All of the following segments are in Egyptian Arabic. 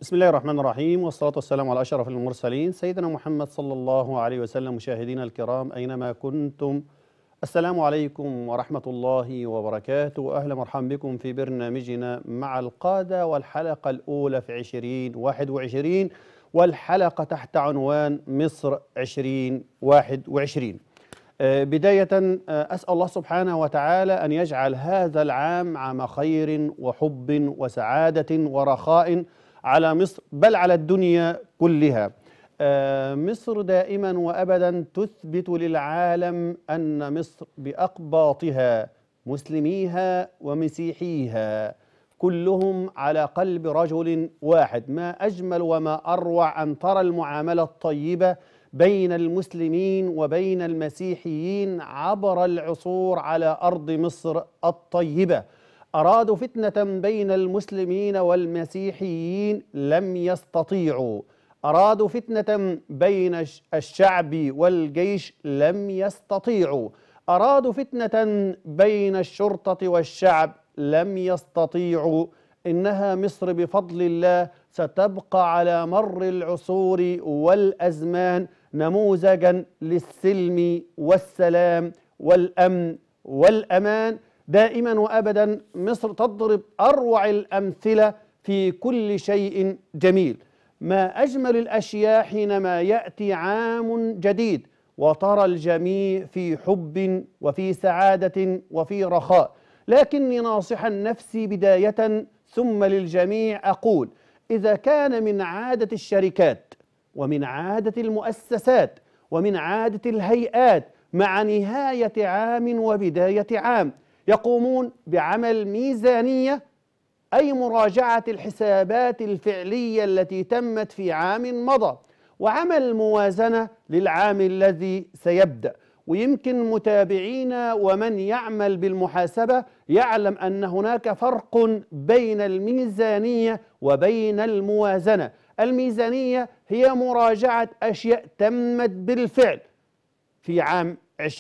بسم الله الرحمن الرحيم والصلاة والسلام على أشرف المرسلين سيدنا محمد صلى الله عليه وسلم مشاهدينا الكرام أينما كنتم السلام عليكم ورحمة الله وبركاته أهلا مرحبا بكم في برنامجنا مع القادة والحلقة الأولى في عشرين واحد وعشرين والحلقة تحت عنوان مصر عشرين واحد وعشرين آه، بداية آه، أسأل الله سبحانه وتعالى أن يجعل هذا العام عام خير وحب وسعادة ورخاء على مصر بل على الدنيا كلها آه، مصر دائما وابدا تثبت للعالم ان مصر باقباطها مسلميها ومسيحيها كلهم على قلب رجل واحد ما اجمل وما اروع ان ترى المعامله الطيبه بين المسلمين وبين المسيحيين عبر العصور على ارض مصر الطيبه أرادوا فتنة بين المسلمين والمسيحيين لم يستطيعوا أرادوا فتنة بين الش- الشعب والجيش لم يستطيعوا أرادوا فتنة بين الشرطة والشعب لم يستطيعوا إنها مصر بفضل الله ستبقى على مر العصور والأزمان نموذجا للسلم والسلام والأمن والأمان دائما وابدا مصر تضرب اروع الامثله في كل شيء جميل ما اجمل الاشياء حينما ياتي عام جديد وترى الجميع في حب وفي سعاده وفي رخاء لكني ناصحا نفسي بدايه ثم للجميع اقول اذا كان من عاده الشركات ومن عاده المؤسسات ومن عاده الهيئات مع نهايه عام وبدايه عام يقومون بعمل ميزانيه اي مراجعه الحسابات الفعليه التي تمت في عام مضى وعمل موازنه للعام الذي سيبدا ويمكن متابعينا ومن يعمل بالمحاسبه يعلم ان هناك فرق بين الميزانيه وبين الموازنه الميزانيه هي مراجعه اشياء تمت بالفعل في عام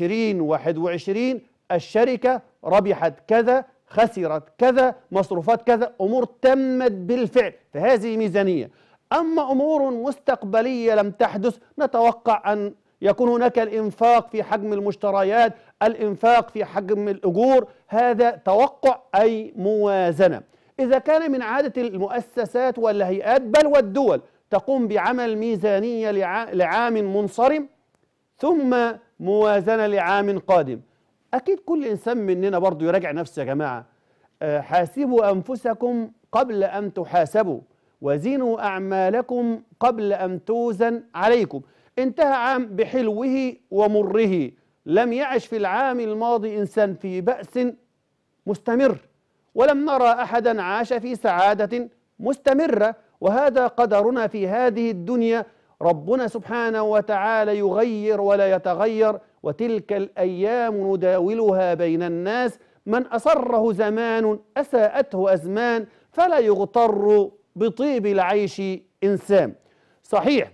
2021 الشركة ربحت كذا خسرت كذا مصروفات كذا أمور تمت بالفعل فهذه ميزانية أما أمور مستقبلية لم تحدث نتوقع أن يكون هناك الإنفاق في حجم المشتريات الإنفاق في حجم الأجور هذا توقع أي موازنة إذا كان من عادة المؤسسات والهيئات بل والدول تقوم بعمل ميزانية لع- لعام منصرم ثم موازنة لعام قادم أكيد كل إنسان مننا برضو يراجع نفسه يا جماعة آه، حاسبوا أنفسكم قبل أن تحاسبوا وزنوا أعمالكم قبل أن توزن عليكم انتهى عام بحلوه ومره لم يعش في العام الماضي إنسان في بأس مستمر ولم نرى احدا عاش في سعاده مستمره وهذا قدرنا في هذه الدنيا ربنا سبحانه وتعالى يغير ولا يتغير وتلك الايام نداولها بين الناس من اسره زمان اساءته ازمان فلا يغتر بطيب العيش انسان صحيح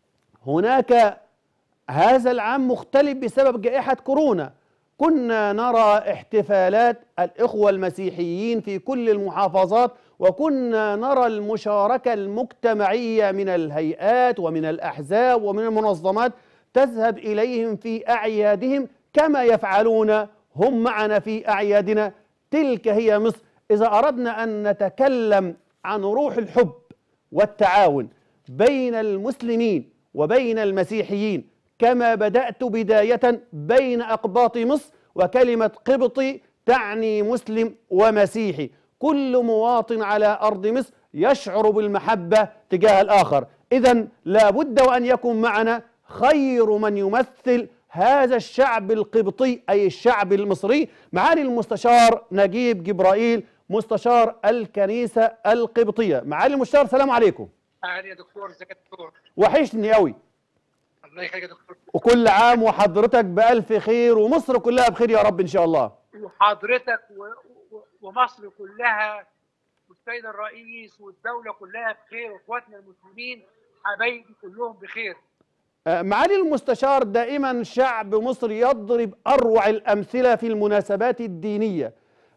هناك هذا العام مختلف بسبب جائحة كورونا كنا نرى احتفالات الإخوة المسيحيين في كل المحافظات وكنا نرى المشاركة المجتمعية من الهيئات ومن الأحزاب ومن المنظمات تذهب إليهم في أعيادهم كما يفعلون هم معنا في أعيادنا تلك هي مصر إذا أردنا أن نتكلم عن روح الحب والتعاون بين المسلمين وبين المسيحيين كما بدأت بداية بين أقباط مصر وكلمة قبطي تعني مسلم ومسيحي كل مواطن على أرض مصر يشعر بالمحبة تجاه الآخر إذا لابد وأن يكون معنا خير من يمثل هذا الشعب القبطي أي الشعب المصري معالي المستشار نجيب جبرائيل مستشار الكنيسة القبطية معالي المستشار السلام عليكم اهلا يا دكتور ازيك يا دكتور وحشني قوي الله يخليك يا دكتور وكل عام وحضرتك بألف خير ومصر كلها بخير يا رب إن شاء الله وحضرتك و... و... ومصر كلها والسيد الرئيس والدوله كلها بخير واخواتنا المسلمين حبايبي كلهم بخير آه، معالي المستشار دائما شعب مصر يضرب أروع الأمثلة في المناسبات الدينية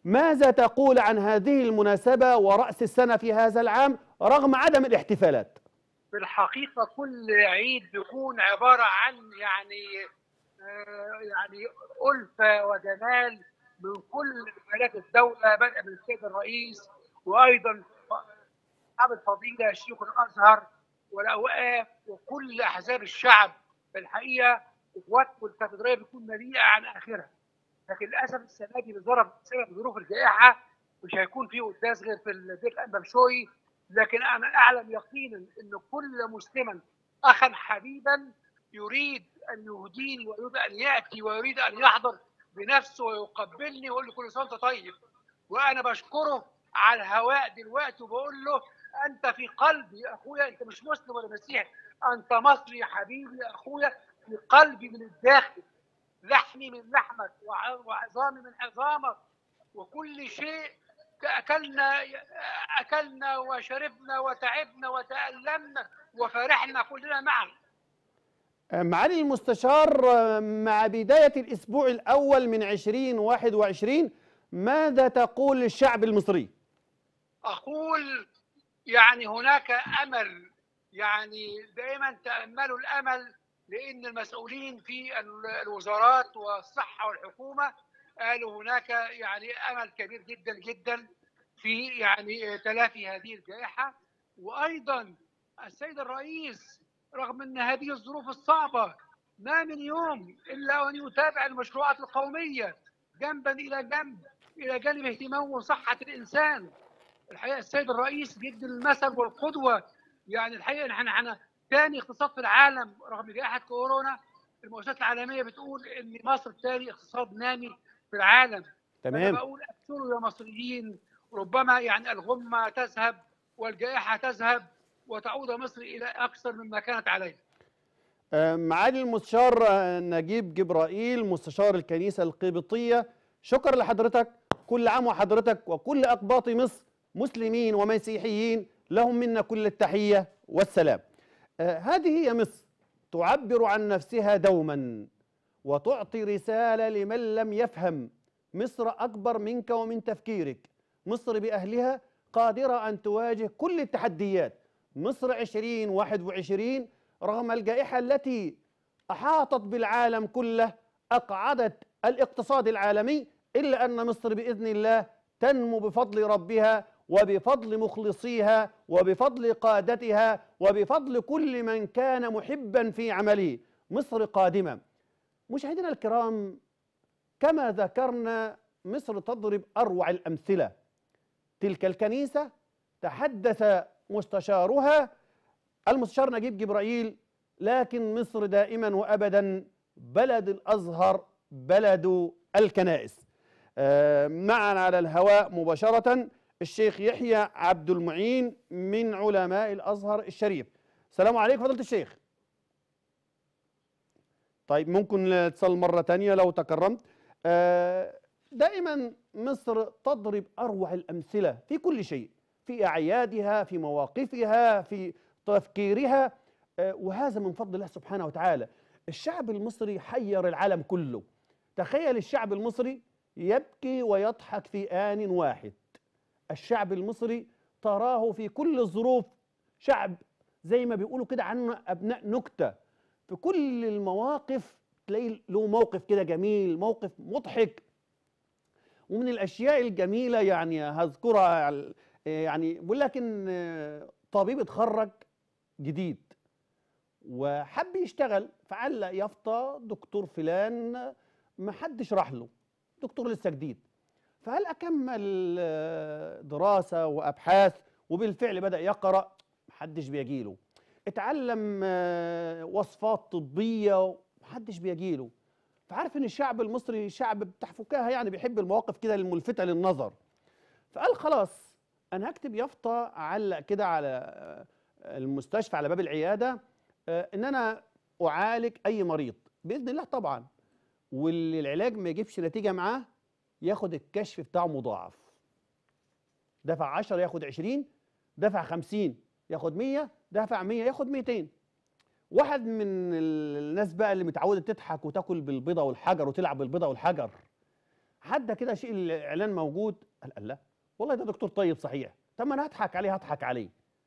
ماذا تقول عن هذه المناسبة ورأس السنة في هذا العام رغم عدم الاحتفالات في الحقيقة كل عيد بيكون عبارة عن يعني آه، يعني ألفة وجمال من كل مجالات الدولة بدءا من السيد الرئيس وأيضا أصحاب الفضيلة شيوخ الأزهر والأوقاف وكل أحزاب الشعب في الحقيقة إخواتكم الكاتدرائية بتكون مليئة عن آخرها لكن للأسف السنة دي بظرف بسبب ظروف الجائحة مش هيكون في قداس غير في البيت الأنبابشوي لكن أنا أعلم يقينا أن كل مسلما أخا حبيبا يريد أن يهديني ويريد أن يأتي ويريد أن يحضر بنفسه ويقبلني ويقول لي كل سنة وأنت طيب وأنا بشكره على الهواء دلوقتي وبقول له أنت في قلبي يا أخويا أنت مش مسلم ولا مسيحي أنت مصري يا حبيبي يا أخويا في قلبي من الداخل لحمي من لحمك وع- وعظامي من عظامك وكل شيء أكلنا أكلنا وشربنا وتعبنا وتألمنا وفرحنا كلنا معا معالي المستشار آه، مع بداية الأسبوع الأول من 2021 ماذا تقول للشعب المصري؟ أقول يعني هناك أمل يعني دائما تأملوا الأمل لأن المسؤولين في ال- الوزارات والصحة والحكومة قالوا هناك يعني أمل كبير جدا جدا في يعني تلافي هذه الجائحة وأيضا السيد الرئيس رغم أن هذه الظروف الصعبة ما من يوم إلا أن يتابع المشروعات القومية جنبا إلى جنب إلى جانب اهتمامه بصحة الإنسان الحقيقه السيد الرئيس بيدي المثل والقدوه يعني الحقيقه نحن احنا ثاني اقتصاد في العالم رغم جائحه كورونا المؤسسات العالميه بتقول ان مصر ثاني اقتصاد نامي في العالم انا تمام بقول ابشروا يا مصريين ربما يعني الغمه تذهب والجائحه تذهب وتعود مصر الى اكثر مما كانت عليه آه، معالي المستشار آه، نجيب جبرائيل مستشار الكنيسة القبطية شكر لحضرتك كل عام وحضرتك وكل أقباط مصر مسلمين ومسيحيين لهم منا كل التحية والسلام آه، هذه هي مصر تعبر عن نفسها دوما وتعطي رسالة لمن لم يفهم مصر أكبر منك ومن تفكيرك مصر بأهلها قادرة أن تواجه كل التحديات مصر 2021 رغم الجائحة التي أحاطت بالعالم كله أقعدت الاقتصاد العالمي إلا أن مصر بإذن الله تنمو بفضل ربها وبفضل مخلصيها وبفضل قادتها وبفضل كل من كان محبا في عمله مصر قادمة مشاهدينا الكرام كما ذكرنا مصر تضرب أروع الأمثلة تلك الكنيسة تحدث مستشارها المستشار نجيب جبرائيل لكن مصر دائما وابدا بلد الازهر بلد الكنائس آه، معنا على الهواء مباشره الشيخ يحيى عبد المعين من علماء الازهر الشريف السلام عليكم فضيله الشيخ طيب ممكن الاتصال مره تانية لو تكرمت آه، دائما مصر تضرب اروع الامثله في كل شيء في اعيادها في مواقفها في تفكيرها آه، وهذا من فضل الله سبحانه وتعالى الشعب المصري حير العالم كله تخيل الشعب المصري يبكي ويضحك في آن واحد الشعب المصري تراه في كل الظروف شعب زي ما بيقولوا كده عنه أبناء نكتة في كل المواقف تلاقي له موقف كده جميل موقف مضحك ومن الأشياء الجميلة يعني هذكرها على- يعني بيقول لك إن طبيب اتخرج جديد وحب يشتغل فعلق يافطه دكتور فلان ما حدش راح له دكتور لسه جديد فهل اكمل آه، دراسه وابحاث وبالفعل بدا يقرا محدش بيجيله اتعلم آه، وصفات طبيه محدش بيجيله فعارف ان الشعب المصري شعب بتاع فكاهه يعني بيحب المواقف كده الملفته للنظر فقال خلاص انا هكتب يافطه اعلق كده على آه، المستشفى على باب العياده آه، ان انا اعالج اي مريض باذن الله طبعا واللي العلاج ما يجيبش نتيجه معاه ياخد الكشف بتاعه مضاعف دفع 10 ياخد 20 دفع 50 ياخد 100 دفع 100 ياخد 200 واحد من ال- الناس بقى اللي متعوده تضحك وتاكل بالبيضه والحجر وتلعب بالبيضه والحجر حد كده شيء الاعلان موجود قال قال لا والله ده دكتور طيب صحيح طب ما انا هضحك عليه هضحك عليه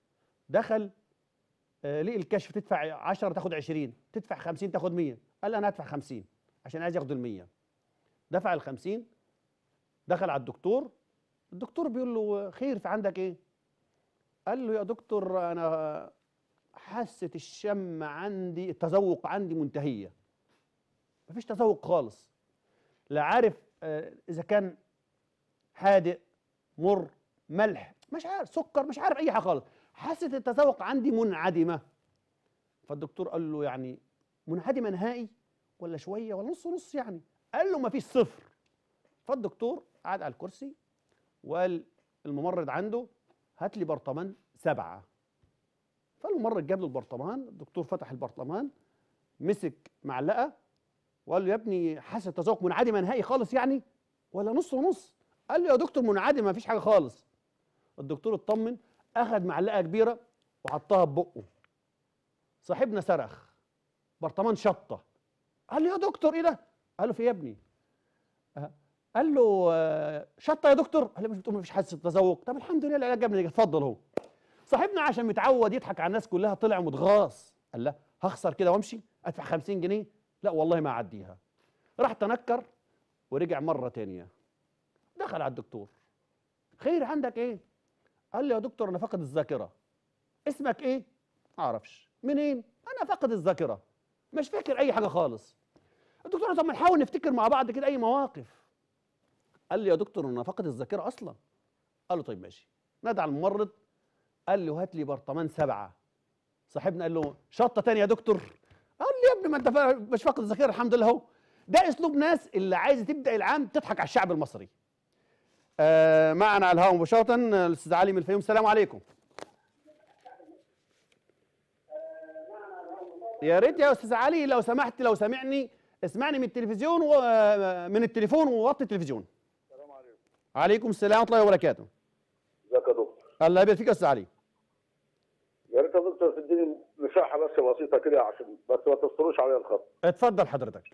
دخل آه لقي الكشف تدفع 10 تاخد 20 تدفع 50 تاخد 100 قال لا انا هدفع 50 عشان عايز ياخد ال 100 دفع ال 50 دخل على الدكتور الدكتور بيقول له خير في عندك ايه قال له يا دكتور انا حاسه الشم عندي التذوق عندي منتهيه مفيش تذوق خالص لا عارف آه، اذا كان حادق مر ملح مش عارف سكر مش عارف اي حاجه خالص حاسه التذوق عندي منعدمه فالدكتور قال له يعني منعدمه نهائي ولا شويه ولا نص نص يعني قال له مفيش صفر فالدكتور قعد على الكرسي وقال الممرض عنده هات لي برطمان سبعه فالممرض جاب له البرطمان الدكتور فتح البرطمان مسك معلقه وقال له يا ابني حاسه التذوق منعدمه نهائي خالص يعني ولا نص ونص قال له يا دكتور منعدم ما فيش حاجه خالص الدكتور اطمن اخذ معلقه كبيره وحطها ببقه صاحبنا صرخ برطمان شطه قال له يا دكتور ايه ده قال له في إيه يا ابني آه. قال له آه، شطه يا دكتور قال له مش بتقول مفيش حاسه تذوق طب الحمد لله العلاج جابني اتفضل اهو صاحبنا عشان متعود يضحك على الناس كلها طلع متغاظ قال لا هخسر كده وامشي ادفع 50 جنيه لا والله ما اعديها راح تنكر ورجع مره تانية دخل على الدكتور خير عندك ايه قال لي يا دكتور انا فقد الذاكره اسمك ايه اعرفش منين انا فقد الذاكره مش فاكر اي حاجه خالص الدكتور قال طب ما نحاول نفتكر مع بعض كده اي مواقف قال لي يا دكتور انا فقد الذاكره اصلا قال له طيب ماشي نادى على الممرض قال له هات لي برطمان سبعه صاحبنا قال له شطه تانية يا دكتور قال لي يا ابني ما انت فا- مش فاقد الذاكره الحمد لله اهو ده اسلوب ناس اللي عايزه تبدا العام تضحك على الشعب المصري آه معنا على الهواء مباشره الاستاذ علي من الفيوم السلام عليكم يا ريت يا استاذ علي لو سمحت لو سامعني اسمعني من التلفزيون ومن التليفون ووطي التلفزيون السلام عليكم عليكم السلام ورحمه الله وبركاته ازيك يا دكتور الله يبارك فيك يا استاذ علي يا ريت يا دكتور تديني مساحه بس بسيطه كده عشان بس ما تفصلوش عليا الخط اتفضل حضرتك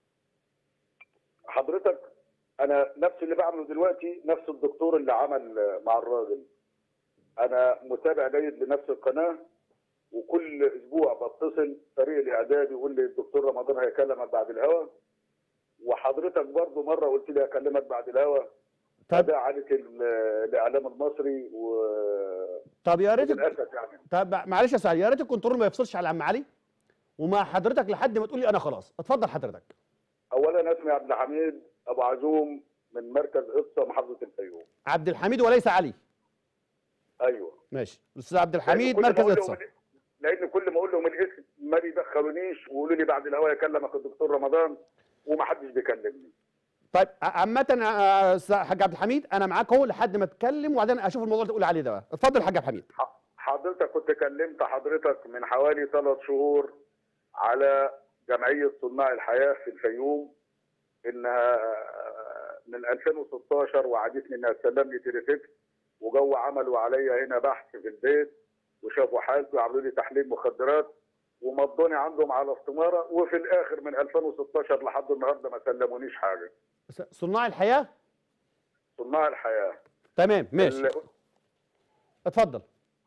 حضرتك انا نفس اللي بعمله دلوقتي نفس الدكتور اللي عمل آه، مع الراجل انا متابع جيد لنفس القناه وكل اسبوع بتصل فريق الاعداد يقول لي الدكتور رمضان هيكلمك بعد الهوا وحضرتك برضو مره قلت لي هكلمك بعد الهوا طب ده عليك ال- الاعلام المصري و طب يا ريت للاسف يعني طب معلش يا استاذ علي يا ريت الكنترول ما يفصلش على عم علي ومع حضرتك لحد ما تقول لي انا خلاص اتفضل حضرتك اولا اسمي عبد الحميد ابو عزوم من مركز اقصى محافظه الفيوم عبد الحميد وليس علي ايوه ماشي الاستاذ عبد الحميد لأن كل مركز ما أقول اتصال لهم- لان كل ما اقول لهم الاسم ما بيدخلونيش ويقولوا لي بعد الهوا يكلمك الدكتور رمضان ومحدش بيكلمني طيب ع- عامة آه، استاذ حاج عبد الحميد انا معاك اهو لحد ما تتكلم وبعدين اشوف الموضوع اللي تقول عليه ده بقى. اتفضل حاج عبد الحميد ح- حضرتك كنت كلمت حضرتك من حوالي ثلاث شهور على جمعيه صناع الحياه في الفيوم انها من 2016 وعدتني انها تسلم لي تليفكس وجو عملوا عليا هنا بحث في البيت وشافوا حالتي وعملوا لي تحليل مخدرات ومضوني عندهم على استماره وفي الاخر من 2016 لحد النهارده ما سلمونيش حاجه س- صناع الحياة صناع الحياه تمام ماشي ال- اتفضل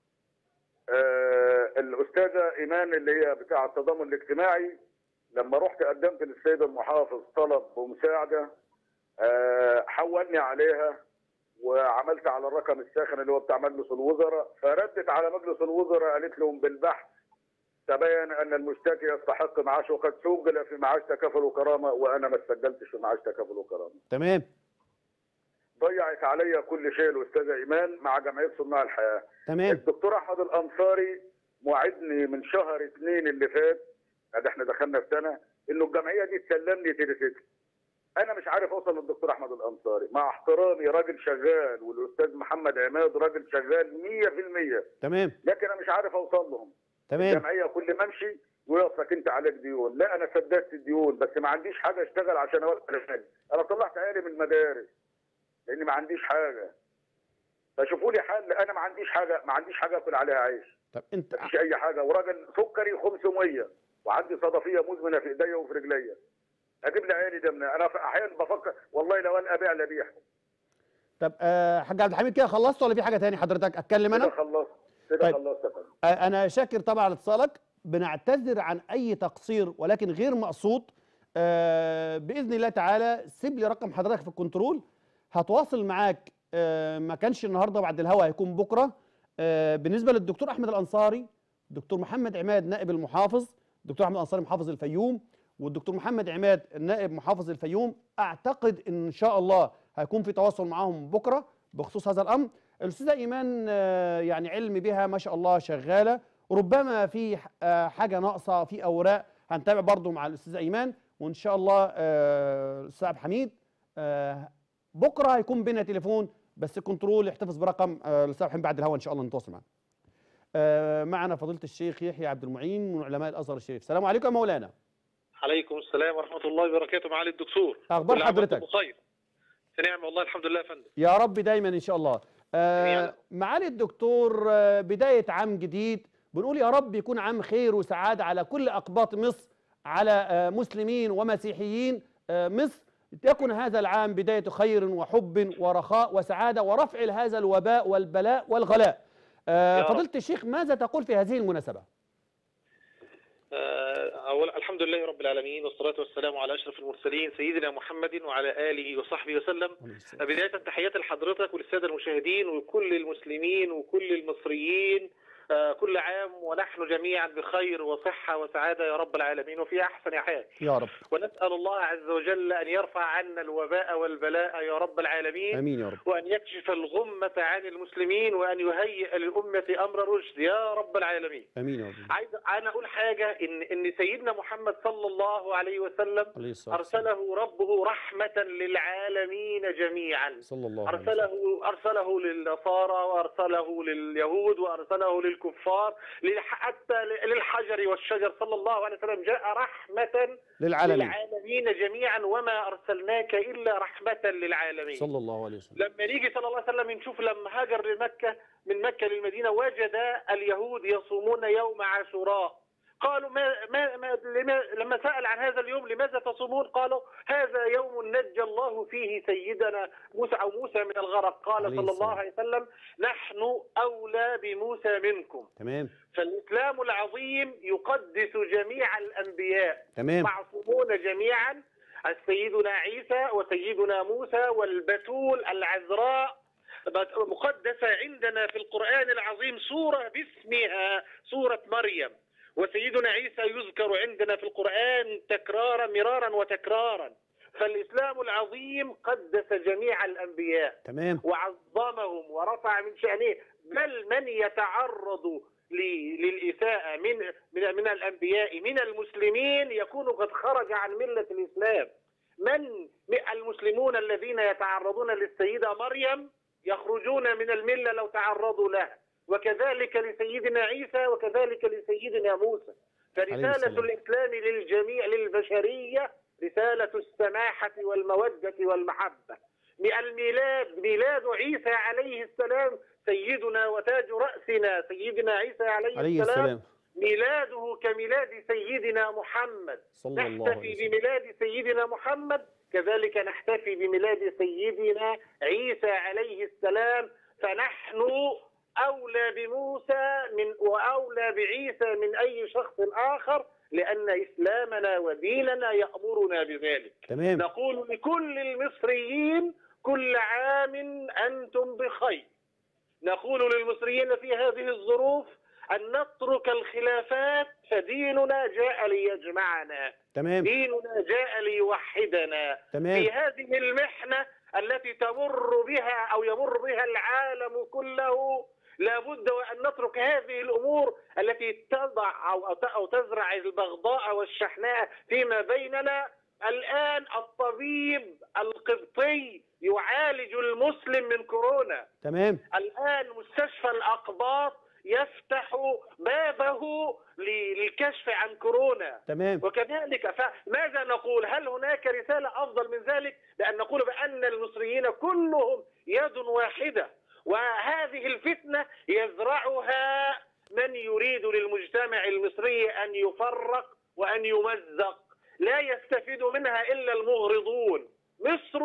آه، الاستاذه ايمان اللي هي بتاع التضامن الاجتماعي لما رحت قدمت للسيد المحافظ طلب بمساعده آه، حولني عليها وعملت على الرقم الساخن اللي هو بتاع مجلس الوزراء فردت على مجلس الوزراء قالت لهم بالبحث تبين ان المشتكي يستحق معاش وقد سجل في معاش تكافل وكرامه وانا ما سجلتش في معاش تكافل وكرامه تمام ضيعت عليا كل شيء الاستاذه ايمان مع جمعيه صناع الحياه تمام الدكتور احمد الانصاري موعدني من شهر اثنين اللي فات ادي احنا دخلنا في سنه انه الجمعيه دي تسلم لي تليفكس انا مش عارف اوصل للدكتور احمد الانصاري مع احترامي راجل شغال والاستاذ محمد عماد راجل شغال 100% تمام لكن انا مش عارف اوصل لهم تمام الجمعيه كل ما امشي يقول لك انت عليك ديون لا انا سددت الديون بس ما عنديش حاجه اشتغل عشان اوفر عيالي انا طلعت عيالي من المدارس لاني ما عنديش حاجه فشوفوا لي حل انا ما عنديش حاجه ما عنديش حاجه اكل عليها عيش طب انت ما فيش اي حاجه وراجل سكري 500 وعندي صدفيه مزمنه في ايديا وفي رجليا اجيب لي عيالي ده من انا في احيانا بفكر والله لو انا ابيع لبيع طب آه حاج عبد الحميد كده خلصت ولا في حاجه تاني حضرتك اتكلم كده انا خلصت كده طيب. خلصت يا فندم آه انا شاكر طبعا على اتصالك بنعتذر عن اي تقصير ولكن غير مقصود آه باذن الله تعالى سيب لي رقم حضرتك في الكنترول هتواصل معاك آه ما كانش النهارده بعد الهوا هيكون بكره آه بالنسبه للدكتور احمد الانصاري دكتور محمد عماد نائب المحافظ دكتور احمد الانصاري محافظ الفيوم والدكتور محمد عماد النائب محافظ الفيوم اعتقد ان شاء الله هيكون في تواصل معاهم بكره بخصوص هذا الامر الاستاذه ايمان آه، يعني علم بها ما شاء الله شغاله ربما في آه، حاجه ناقصه في اوراق هنتابع برضو مع الاستاذه ايمان وان شاء الله آه، الاستاذ عبد الحميد آه، بكره هيكون بينا تليفون بس كنترول يحتفظ برقم آه، الاستاذ عبد الحميد بعد الهوا ان شاء الله نتواصل معاه آه، معنا فضيله الشيخ يحيى عبد المعين من علماء الازهر الشريف السلام عليكم يا مولانا عليكم السلام ورحمة الله وبركاته معالي الدكتور أخبار كل عام حضرتك؟ وأنتم بخير في نعمة والله الحمد لله يا فندم يا رب دايما ان شاء الله آه جميعاً. معالي الدكتور آه بدايه عام جديد بنقول يا رب يكون عام خير وسعاده على كل اقباط مصر على آه مسلمين ومسيحيين آه مصر يكن هذا العام بدايه خير وحب ورخاء وسعاده ورفع هذا الوباء والبلاء والغلاء آه يا رب. فضيله الشيخ ماذا تقول في هذه المناسبه آه، أولا الحمد لله رب العالمين والصلاة والسلام على أشرف المرسلين سيدنا محمد وعلى آله وصحبه وسلم آه، بداية تحياتي لحضرتك وللسادة المشاهدين وكل المسلمين وكل المصريين آه، كل عام ونحن جميعا بخير وصحة وسعادة يا رب العالمين وفي أحسن حال يا رب ونسأل الله عز وجل أن يرفع عنا الوباء والبلاء يا رب العالمين امين يا رب وأن يكشف الغمة عن المسلمين وأن يهيئ للأمة أمر رشد يا رب العالمين امين يا رب عايز أنا أقول حاجة إن إن سيدنا محمد صلى الله عليه وسلم عليه الصلاه والسلام أرسله ربه رحمة للعالمين جميعا صلى الله عليه وسلم أرسله أرسله للنصارى وأرسله لليهود وأرسله للكفار للح- حتى للحجر والشجر صلى الله عليه وسلم جاء رحمة للعالمين للعالمين جميعا وما أرسلناك إلا رحمة للعالمين صلى الله عليه وسلم لما نيجي صلى الله عليه وسلم نشوف لما هاجر لمكة من مكة للمدينة وجد اليهود يصومون يوم عاشوراء قالوا ما ما ما لما لما سأل عن هذا اليوم لماذا تصومون؟ قالوا هذا يوم نجى الله فيه سيدنا موسى او موسى من الغرق قال عليه صلى السلام. الله عليه وسلم نحن اولى بموسى منكم تمام فالاسلام العظيم يقدس جميع الانبياء تمام معصومون جميعا سيدنا عيسى وسيدنا موسى والبتول العذراء مقدسة عندنا في القرآن العظيم سورة باسمها سورة مريم وسيدنا عيسى يذكر عندنا في القرآن تكرارا مرارا وتكرارا فالإسلام العظيم قدس جميع الأنبياء تمام وعظمهم ورفع من شأنه بل من يتعرض ل- للإساءة من من من الأنبياء من المسلمين يكون قد خرج عن ملة الإسلام من المسلمون الذين يتعرضون للسيدة مريم يخرجون من الملة لو تعرضوا لها وكذلك لسيدنا عيسى وكذلك لسيدنا موسى عليه فرسالة السلام. الإسلام للجميع للبشرية رسالة السماحة والمودة والمحبة الميلاد ميلاد عيسى عليه السلام سيدنا وتاج رأسنا سيدنا عيسى عليه, عليه السلام ميلاده كميلاد سيدنا محمد صلى الله عليه نحتفي وسلم بميلاد سيدنا محمد كذلك نحتفي بميلاد سيدنا عيسى عليه السلام فنحن أولى بموسى من وأولى بعيسى من أي شخص آخر لأن إسلامنا وديننا يأمرنا بذلك تمام نقول لكل المصريين كل عام أنتم بخير نقول للمصريين في هذه الظروف أن نترك الخلافات فديننا جاء ليجمعنا تمام ديننا جاء ليوحدنا تمام في هذه المحنة التي تمر بها أو يمر بها العالم كله لابد وأن نترك هذه الأمور التي تضع أو أو تزرع البغضاء والشحناء فيما بيننا الآن الطبيب القبطي يعالج المسلم من كورونا تمام الآن مستشفى الأقباط يفتح بابه للكشف عن كورونا تمام وكذلك فماذا نقول هل هناك رسالة أفضل من ذلك بأن نقول بأن المصريين كلهم يد واحدة وهذه الفتنة يزرعها من يريد للمجتمع المصري أن يفرق وأن يمزق لا يستفيد منها إلا المغرضون مصر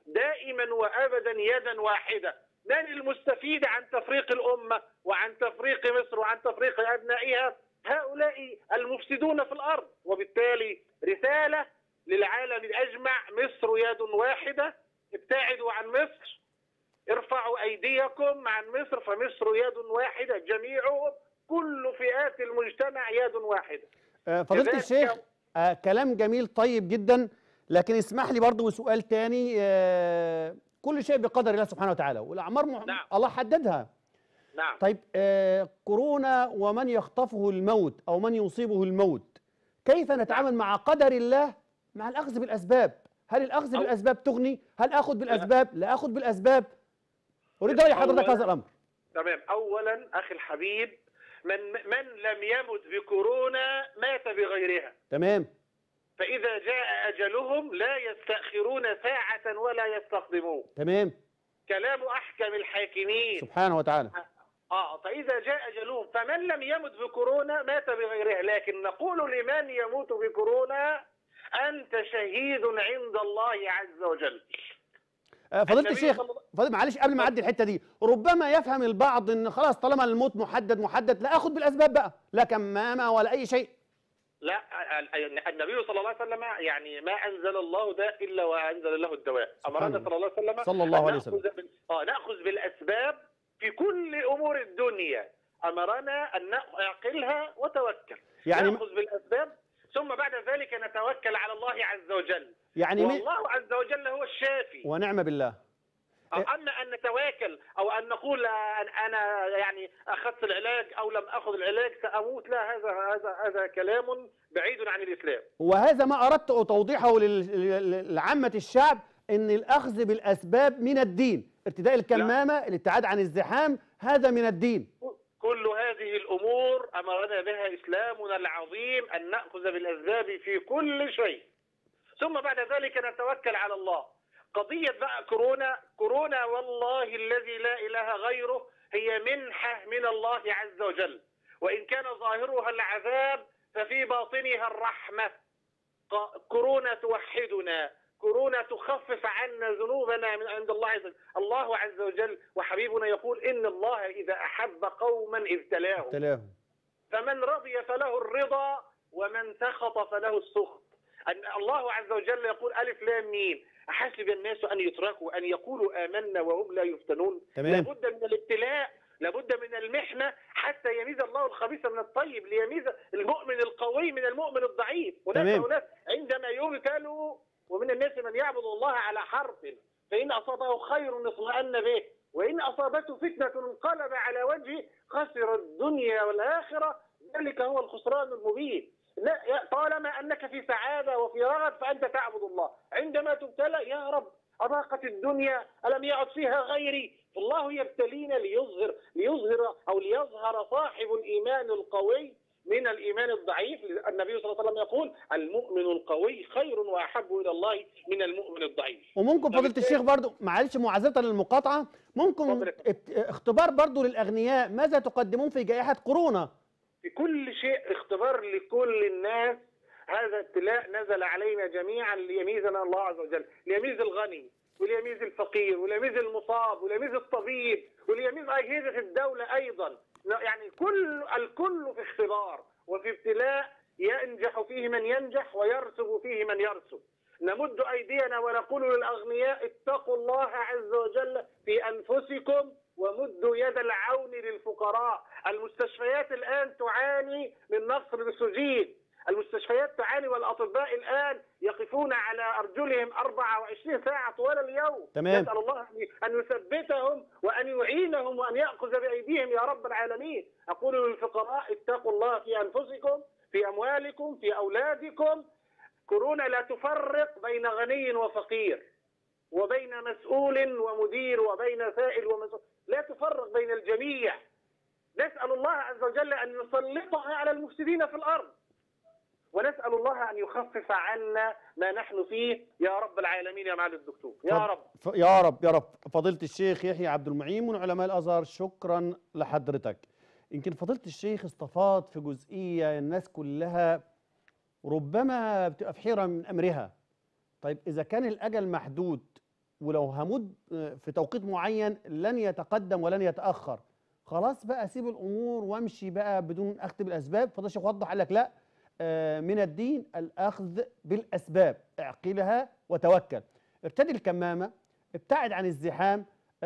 دائما وأبدا يدا واحدة من المستفيد عن تفريق الأمة وعن تفريق مصر وعن تفريق أبنائها هؤلاء المفسدون في الأرض وبالتالي رسالة للعالم أجمع مصر يد واحدة ابتعدوا عن مصر ارفعوا أيديكم عن مصر فمصر يد واحدة جميعهم كل فئات المجتمع يد واحدة آه، فضيلة كذلك- الشيخ آه، كلام جميل طيب جدا لكن اسمح لي برضه بسؤال تاني آه، كل شيء بقدر الله سبحانه وتعالى والأعمار مح... نعم. الله حددها نعم طيب آه، كورونا ومن يخطفه الموت أو من يصيبه الموت كيف نتعامل مع قدر الله مع الأخذ بالأسباب هل الأخذ أو- بالأسباب تغني هل أخذ بالأسباب لا أخذ بالأسباب أريد رأي حضرتك أولاً- هذا الأمر تمام اولا اخي الحبيب من من لم يمت بكورونا مات بغيرها تمام فاذا جاء اجلهم لا يستاخرون ساعه ولا يستقدمون تمام كلام احكم الحاكمين سبحانه وتعالى اه فاذا جاء اجلهم فمن لم يمت بكورونا مات بغيرها لكن نقول لمن يموت بكورونا انت شهيد عند الله عز وجل آه، فضيلة النبي الشيخ صلى الله- فضيلة معلش قبل ما اعدي الحته دي ربما يفهم البعض ان خلاص طالما الموت محدد محدد لا اخذ بالاسباب بقى لا كمامه ولا اي شيء لا ال- ال- النبي صلى الله عليه وسلم يعني ما انزل الله داء الا وانزل له الدواء سبحان امرنا الله. صلى الله عليه وسلم صلى الله أن عليه نأخذ وسلم. بال- اه ناخذ بالاسباب في كل امور الدنيا امرنا ان نعقلها وتوكل يعني ناخذ بالاسباب ثم بعد ذلك نتوكل على الله عز وجل يعني من والله عز وجل هو الشافي ونعم بالله أو اما ان نتواكل او ان نقول أن انا يعني اخذت العلاج او لم اخذ العلاج ساموت لا هذا هذا هذا كلام بعيد عن الاسلام وهذا ما اردت توضيحه لل- لل- لعامه الشعب ان الاخذ بالاسباب من الدين ارتداء الكمامه الابتعاد عن الزحام هذا من الدين كل هذه الامور امرنا بها اسلامنا العظيم ان ناخذ بالاسباب في كل شيء ثم بعد ذلك نتوكل على الله قضيه بقى كورونا كورونا والله الذي لا اله غيره هي منحه من الله عز وجل وان كان ظاهرها العذاب ففي باطنها الرحمه ق- كورونا توحدنا كورونا تخفف عنا ذنوبنا من عند الله عز وجل الله عز وجل وحبيبنا يقول إن الله إذا أحب قوما ابتلاهم ابتلاهم فمن رضي فله الرضا ومن سخط فله السخط أن الله عز وجل يقول ألف لام ميم أحسب الناس أن يتركوا أن يقولوا آمنا وهم لا يفتنون تمام. لابد من الابتلاء لابد من المحنة حتى يميز الله الخبيث من الطيب ليميز المؤمن القوي من المؤمن الضعيف هناك تمام. أناس عندما يبتلوا ومن الناس من يعبد الله على حرف فإن أصابه خير اطمأن به وإن أصابته فتنة انقلب على وجهه خسر الدنيا والآخرة ذلك هو الخسران المبين لا يا- طالما أنك في سعادة وفي رغد فأنت تعبد الله عندما تبتلى يا رب أضاقت الدنيا ألم يعد فيها غيري الله يبتلينا ليظهر ليظهر أو ليظهر صاحب الإيمان القوي من الإيمان الضعيف النبي صلى الله عليه وسلم يقول المؤمن القوي خير وأحب إلى الله من المؤمن الضعيف وممكن فضيله فبالتالي- الشيخ برضو معلش معاذره للمقاطعه ممكن اتفضل يا ابت- اختبار برضو للاغنياء ماذا تقدمون في جائحه كورونا في كل شيء اختبار لكل الناس هذا ابتلاء نزل علينا جميعا ليميزنا الله عز وجل ليميز الغني وليميز الفقير وليميز المصاب وليميز الطبيب وليميز أجهزة الدولة أيضا يعني كل الكل في اختبار وفي ابتلاء ينجح فيه من ينجح ويرسب فيه من يرسب نمد أيدينا ونقول للأغنياء اتقوا الله عز وجل في أنفسكم ومدوا يد العون للفقراء المستشفيات الآن تعاني من نقص الأكسجين المستشفيات تعاني والأطباء الآن يقفون على أرجلهم 24 ساعة طوال اليوم تمام. نسأل الله أن يثبتهم وأن يعينهم وأن يأخذ بأيديهم يا رب العالمين أقول للفقراء اتقوا الله في أنفسكم في أموالكم في أولادكم كورونا لا تفرق بين غني وفقير وبين مسؤول ومدير وبين سائل ومسؤول لا تفرق بين الجميع نسأل الله عز وجل أن يسلطها على المفسدين في الأرض ونسأل الله أن يخفف عنا ما نحن فيه يا رب العالمين يا معالي الدكتور يا فض- رب ف- يا رب يا رب فضيلة الشيخ يحيى عبد المعين من علماء الأزهر شكرا لحضرتك يمكن فضيلة الشيخ استفاض في جزئية الناس كلها ربما بتبقى في حيرة من أمرها طيب إذا كان الأجل محدود ولو هموت آه، في توقيت معين لن يتقدم ولن يتأخر خلاص بقى سيب الأمور وامشي بقى بدون أخذ بالأسباب فضل الشيخ وضح قال لك لا آه، من الدين الأخذ بالأسباب اعقلها وتوكل ارتدي الكمامة ابتعد عن الزحام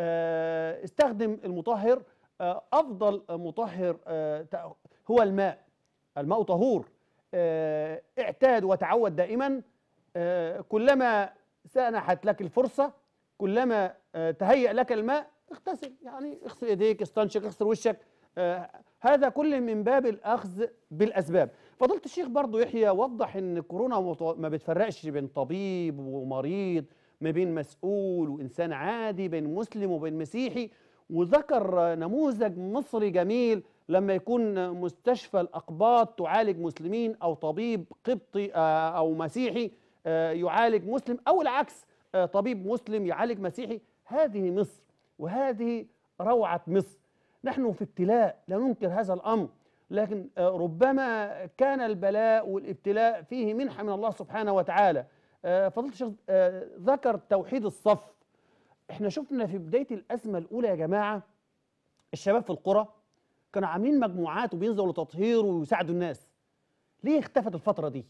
آه، استخدم المطهر آه، أفضل مطهر آه، تأ- هو الماء الماء طهور آه، اعتاد وتعود دائما آه، كلما سنحت لك الفرصة كلما آه، تهيأ لك الماء اغتسل يعني اغسل ايديك استنشق اغسل وشك آه، هذا كله من باب الأخذ بالأسباب فضيلة الشيخ برضو يحيى وضح ان كورونا مت- ما بتفرقش بين طبيب ومريض ما بين مسؤول وإنسان عادي بين مسلم وبين مسيحي وذكر آه، نموذج مصري جميل لما يكون مستشفى الأقباط تعالج مسلمين أو طبيب قبطي آه، أو مسيحي آه، يعالج مسلم أو العكس آه، طبيب مسلم يعالج مسيحي هذه مصر وهذه روعة مصر نحن في ابتلاء لا ننكر هذا الأمر لكن آه، ربما كان البلاء والابتلاء فيه منحة من الله سبحانه وتعالى آه، فضيلة الشيخ آه، ذكر توحيد الصف احنا شفنا في بداية الأزمة الأولى يا جماعة الشباب في القرى كانوا عاملين مجموعات وبينزلوا تطهير ويساعدوا الناس ليه اختفت الفترة دي؟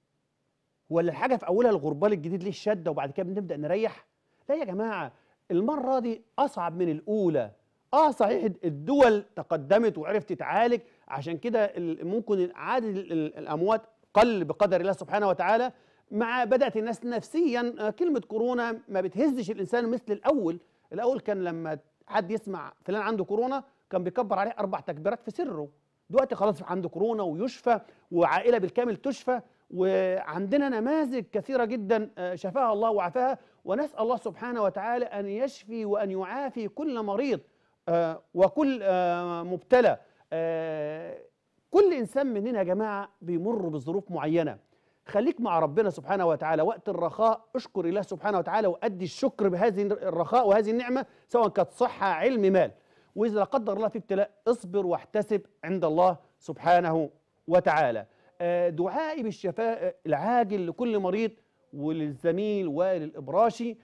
ولا الحاجة في أولها الغربال الجديد ليه الشدة وبعد كده بنبدأ نريح؟ لا يا جماعة المرة دي أصعب من الأولى اه صحيح الدول تقدمت وعرفت تعالج عشان كده ال- ممكن عدد ال- ال- الاموات قل بقدر الله سبحانه وتعالى مع بدات الناس نفسيا آه، كلمه كورونا ما بتهزش الانسان مثل الاول الاول كان لما حد يسمع فلان عنده كورونا كان بيكبر عليه اربع تكبيرات في سره دلوقتي خلاص عنده كورونا ويشفى وعائله بالكامل تشفى وعندنا نماذج كثيره جدا آه، شفاها الله وعافاها ونسال الله سبحانه وتعالى ان يشفي وان يعافي كل مريض آه، وكل آه، مبتلى آه، كل انسان مننا يا جماعه بيمر بظروف معينه خليك مع ربنا سبحانه وتعالى وقت الرخاء اشكر الله سبحانه وتعالى وادي الشكر بهذه الرخاء وهذه النعمه سواء كانت صحه علم مال واذا لا قدر الله في ابتلاء اصبر واحتسب عند الله سبحانه وتعالى آه، دعائي بالشفاء العاجل لكل مريض وللزميل وائل الابراشي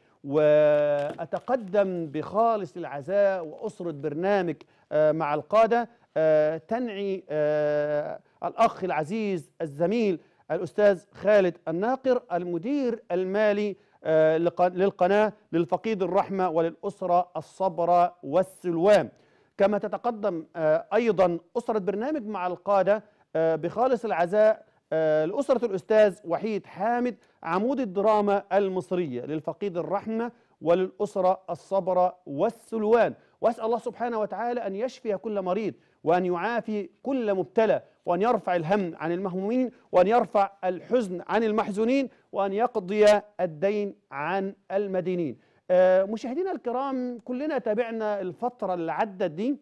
واتقدم بخالص العزاء واسره برنامج آه، مع القاده آه، تنعي آه، الاخ العزيز الزميل الاستاذ خالد الناقر المدير المالي آه، لق- للقناه للفقيد الرحمه وللاسره الصبر والسلوان كما تتقدم آه، ايضا اسره برنامج مع القاده آه، بخالص العزاء آه، لاسره الاستاذ وحيد حامد عمود الدراما المصريه للفقيد الرحمه وللاسره الصبر والسلوان واسال الله سبحانه وتعالى ان يشفي كل مريض وان يعافي كل مبتلى وان يرفع الهم عن المهمومين وان يرفع الحزن عن المحزونين وان يقضي الدين عن المدينين آه، مشاهدينا الكرام كلنا تابعنا الفتره اللي عدت دي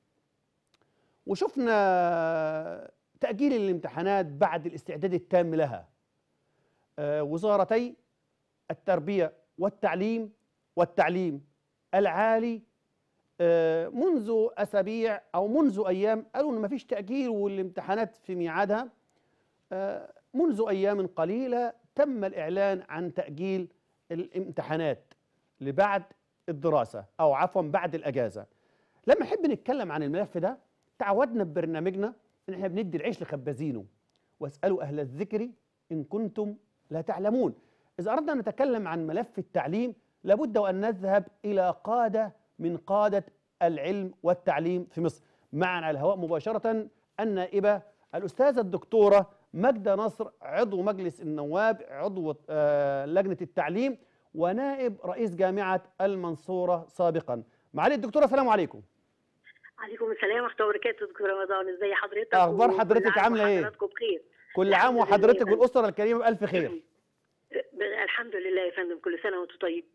وشفنا تأجيل الامتحانات بعد الاستعداد التام لها آه، وزارتي التربية والتعليم والتعليم العالي آه، منذ أسابيع أو منذ أيام قالوا إن مفيش تأجيل والامتحانات في ميعادها آه، منذ أيام قليلة تم الإعلان عن تأجيل الامتحانات لبعد الدراسة أو عفوا بعد الأجازة لما نحب نتكلم عن الملف ده تعودنا ببرنامجنا ان احنا بندي العيش لخبازينه واسالوا اهل الذكر ان كنتم لا تعلمون اذا اردنا ان نتكلم عن ملف التعليم لابد وان نذهب الى قاده من قاده العلم والتعليم في مصر معنا على الهواء مباشره النائبه الاستاذه الدكتوره ماجده نصر عضو مجلس النواب عضو آه، لجنه التعليم ونائب رئيس جامعه المنصوره سابقا معالي الدكتوره السلام عليكم عليكم السلام ورحمه الله وبركاته دكتور رمضان ازي حضرتك أخبار وكل حضرتك عام عاملة إيه؟ وحضراتكم بخير كل عام الحمد لله وحضرتك يا فندم. والاسره الكريمه بالف خير ب- الحمد لله يا فندم كل سنه وانتم طيب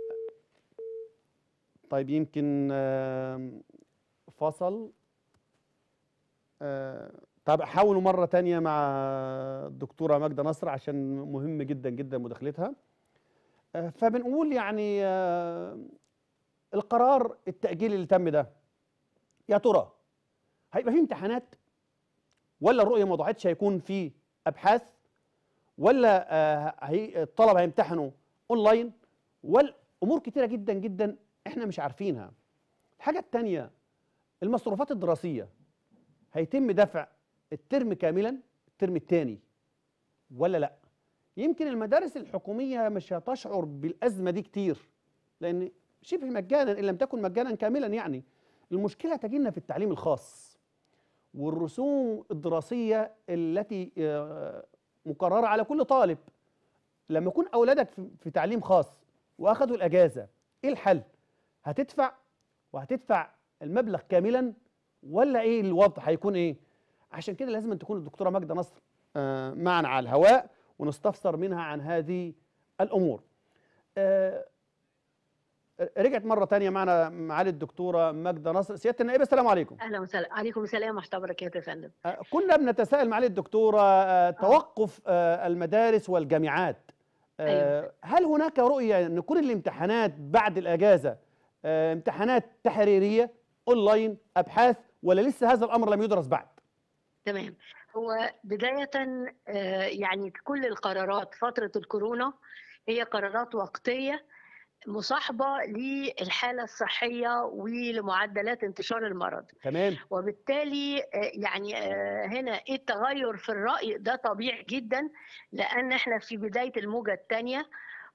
طيب يمكن آم، فصل آه، طب حاولوا مرة تانية مع الدكتورة ماجدة نصر عشان مهم جدا جدا مداخلتها آه، فبنقول يعني آه، القرار التأجيل اللي تم ده يا ترى هيبقى فيه امتحانات ولا الرؤية ما وضعتش هيكون فيه أبحاث ولا آه، هي الطلبه هيمتحنوا اونلاين والامور كتيره جدا جدا احنا مش عارفينها الحاجه الثانيه المصروفات الدراسيه هيتم دفع الترم كاملا الترم الثاني ولا لا يمكن المدارس الحكوميه مش هتشعر بالازمه دي كتير لان شبه مجانا ان لم تكن مجانا كاملا يعني المشكله تجينا في التعليم الخاص والرسوم الدراسيه التي آه، مقرره على كل طالب لما يكون اولادك في- في تعليم خاص واخدوا الاجازه ايه الحل هتدفع وهتدفع المبلغ كاملا ولا ايه الوضع هيكون ايه عشان كده لازم أن تكون الدكتوره ماجده نصر آه، معنا على الهواء ونستفسر منها عن هذه الامور آه، رجعت مره تانية معنا معالي الدكتوره ماجده نصر سياده النائب السلام عليكم اهلا وسهلا عليكم السلام ورحمه الله وبركاته يا فندم آه، كنا بنتساءل معالي الدكتوره آه، توقف آه، المدارس والجامعات آه، أيوة. هل هناك رؤيه ان كل الامتحانات بعد الاجازه آه، امتحانات تحريريه اونلاين ابحاث ولا لسه هذا الامر لم يدرس بعد تمام هو بدايه آه، يعني كل القرارات فتره الكورونا هي قرارات وقتيه مصاحبه للحاله الصحيه ولمعدلات انتشار المرض تمام وبالتالي آه، يعني آه، هنا ايه التغير في الرأي ده طبيعي جدا لأن احنا في بداية الموجة الثانية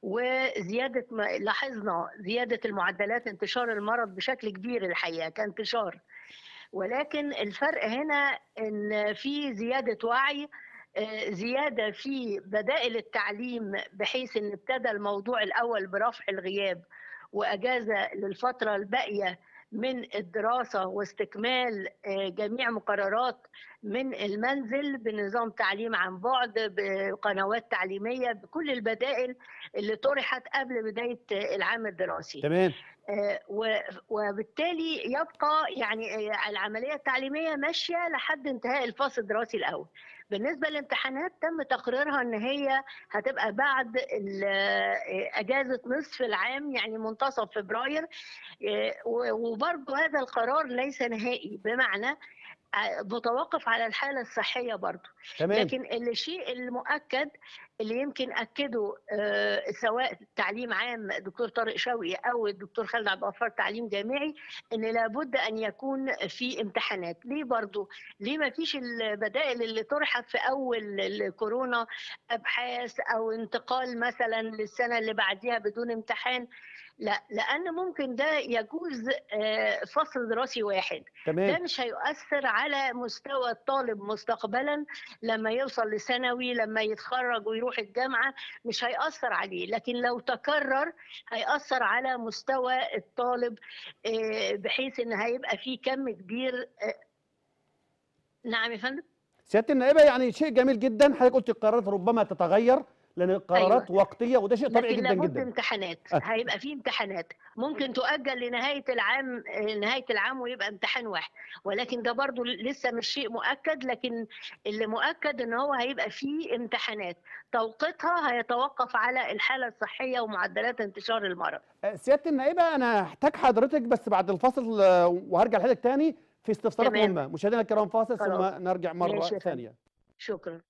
وزيادة ما لاحظنا زيادة المعدلات انتشار المرض بشكل كبير الحقيقة كانتشار ولكن الفرق هنا ان في زيادة وعي آه، زيادة في بدائل التعليم بحيث ان ابتدى الموضوع الأول برفع الغياب وأجازة للفترة الباقية من الدراسة واستكمال آه، جميع مقررات من المنزل بنظام تعليم عن بعد بقنوات تعليمية بكل البدائل اللي طرحت قبل بداية آه، العام الدراسي تمام آه، و- وبالتالي يبقى يعني آه، العملية التعليمية ماشية لحد انتهاء الفصل الدراسي الأول بالنسبة للامتحانات تم تقريرها ان هي هتبقى بعد ال- آه، اجازة نصف العام يعني منتصف فبراير آه، و- وبرضه هذا القرار ليس نهائي بمعنى آه، متوقف على الحالة الصحية برضه تمام لكن الشيء المؤكد اللي يمكن اكده آه، سواء تعليم عام دكتور طارق شوقي او الدكتور خالد عبد الغفار تعليم جامعي ان لابد ان يكون في امتحانات ليه برضو ليه ما فيش البدائل اللي طرحت في اول الكورونا ابحاث او انتقال مثلا للسنه اللي بعديها بدون امتحان لا لان ممكن ده يجوز آه، فصل دراسي واحد ده تمام مش هيؤثر على مستوى الطالب مستقبلا لما يوصل لثانوي لما يتخرج ويروح الجامعة مش هيأثر عليه لكن لو تكرر هيأثر على مستوى الطالب آه، بحيث ان هيبقى فيه كم كبير آه، نعم يا فندم سياده النائبه يعني شيء جميل جدا حضرتك قلت القرارات ربما تتغير لان القرارات وقتيه وده شيء طبيعي لكن جدا لابد جدا امتحانات آه. هيبقى فيه امتحانات ممكن تؤجل لنهايه العام آه، نهايه العام ويبقى امتحان واحد ولكن ده برضو لسه مش شيء مؤكد لكن اللي مؤكد ان هو هيبقى فيه امتحانات توقيتها هيتوقف على الحاله الصحيه ومعدلات انتشار المرض آه، سياده النائبه انا هحتاج حضرتك بس بعد الفاصل آه، وهرجع لحضرتك تاني في استفسارات تمام. مهمه مشاهدينا الكرام فاصل ثم خلاص. نرجع مره ماشي يا فندم. ثانيه شكرا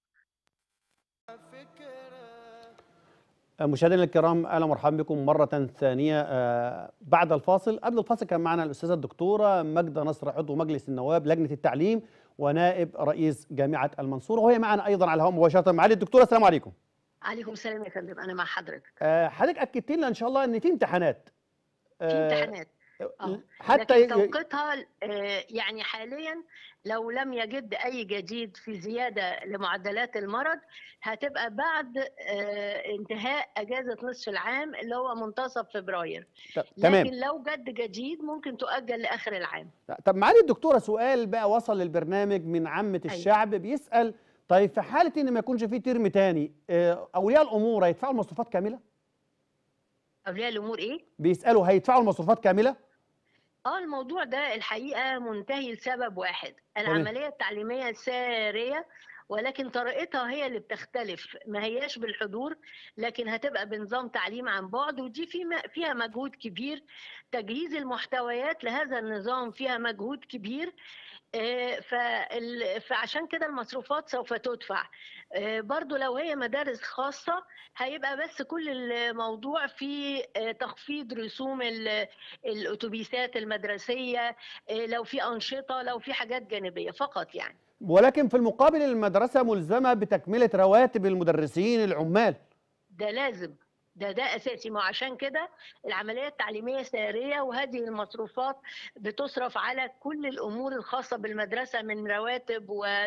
مشاهدينا الكرام اهلا ومرحبا بكم مره ثانيه آه، بعد الفاصل قبل الفاصل كان معنا الاستاذه الدكتوره ماجده نصر عضو مجلس النواب لجنه التعليم ونائب رئيس جامعه المنصوره وهي معنا ايضا على الهواء مباشره معالي الدكتوره السلام عليكم عليكم السلام يا فندم انا مع حضرتك آه، حضرتك اكدت لنا ان شاء الله ان في امتحانات في آه، امتحانات آه. حتى لكن ي- توقيتها آه، يعني حاليا لو لم يجد اي جديد في زياده لمعدلات المرض هتبقى بعد آه، انتهاء اجازه نصف العام اللي هو منتصف فبراير ت- تمام لكن لو جد جديد ممكن تؤجل لاخر العام طب معالي الدكتوره سؤال بقى وصل للبرنامج من عامه أيوة. الشعب بيسال طيب في حاله ان ما يكونش في ترم تاني آه، اولياء الامور هيدفعوا المصروفات كامله اولياء الامور ايه بيسالوا هيدفعوا المصروفات كامله اه الموضوع ده الحقيقه منتهي لسبب واحد العمليه التعليميه ساريه ولكن طريقتها هي اللي بتختلف ما هياش بالحضور لكن هتبقى بنظام تعليم عن بعد ودي في فيها مجهود كبير تجهيز المحتويات لهذا النظام فيها مجهود كبير آه، فال- فعشان كده المصروفات سوف تدفع آه، برضو لو هي مدارس خاصة هيبقى بس كل الموضوع في آه، تخفيض رسوم ال- الأتوبيسات المدرسية آه، لو في أنشطة لو في حاجات جانبية فقط يعني ولكن في المقابل المدرسة ملزمة بتكملة رواتب المدرسين العمال ده لازم ده ده اساسي ما عشان كده العمليه التعليميه ساريه وهذه المصروفات بتصرف على كل الامور الخاصه بالمدرسه من رواتب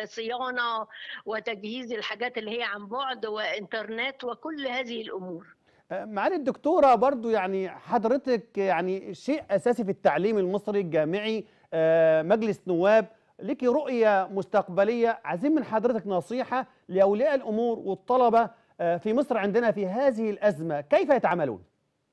وصيانه وتجهيز الحاجات اللي هي عن بعد وانترنت وكل هذه الامور آه، معالي الدكتورة برضو يعني حضرتك يعني شيء أساسي في التعليم المصري الجامعي آه، مجلس نواب لك رؤية مستقبلية عايزين من حضرتك نصيحة لأولياء الأمور والطلبة آه، في مصر عندنا في هذه الأزمة كيف يتعاملون؟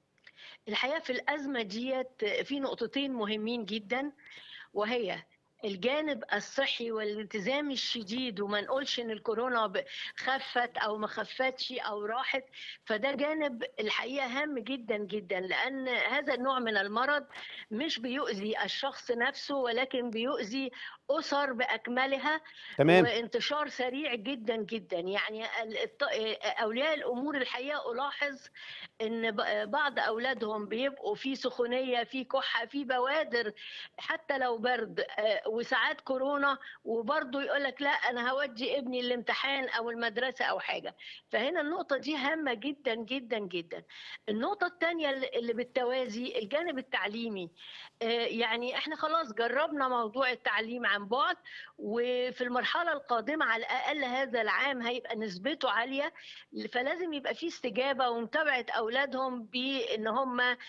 الحقيقه في الازمه ديت في نقطتين مهمين جدا وهي الجانب الصحي والالتزام الشديد وما نقولش ان الكورونا ب- خفت او ما خفتش او راحت فده جانب الحقيقه هام جدا جدا لان هذا النوع من المرض مش بيؤذي الشخص نفسه ولكن بيؤذي اسر باكملها تمام وانتشار سريع جدا جدا يعني ال- الط- اولياء الامور الحقيقه الاحظ ان ب- بعض اولادهم بيبقوا في سخونيه في كحه في بوادر حتى لو برد آه، وساعات كورونا وبرضه يقول لك لا انا هودي ابني الامتحان او المدرسه او حاجه فهنا النقطه دي هامه جدا جدا جدا النقطه الثانيه اللي بالتوازي الجانب التعليمي آه، يعني احنا خلاص جربنا موضوع التعليم عن بعد وفي المرحله القادمه على الاقل هذا العام هيبقى نسبته عاليه فلازم يبقى في استجابه ومتابعه اولادهم بان هم آه،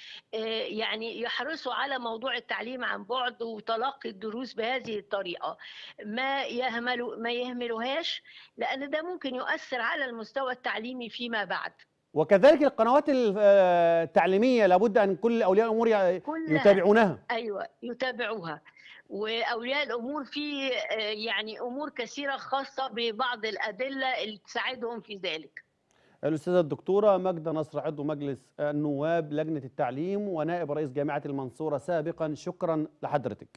يعني يحرصوا على موضوع التعليم عن بعد وتلقي الدروس بهذه الطريقه ما يهملوا ما يهملوهاش لان ده ممكن يؤثر على المستوى التعليمي فيما بعد وكذلك القنوات ال- آه، التعليمية لابد أن كل أولياء الأمور ي- كلها يتابعونها ايوه يتابعوها واولياء الامور في آه، يعني امور كثيره خاصه ببعض الادله اللي تساعدهم في ذلك الأستاذة الدكتورة ماجدة نصر عضو مجلس النواب لجنة التعليم ونائب رئيس جامعة المنصورة سابقا شكرا لحضرتك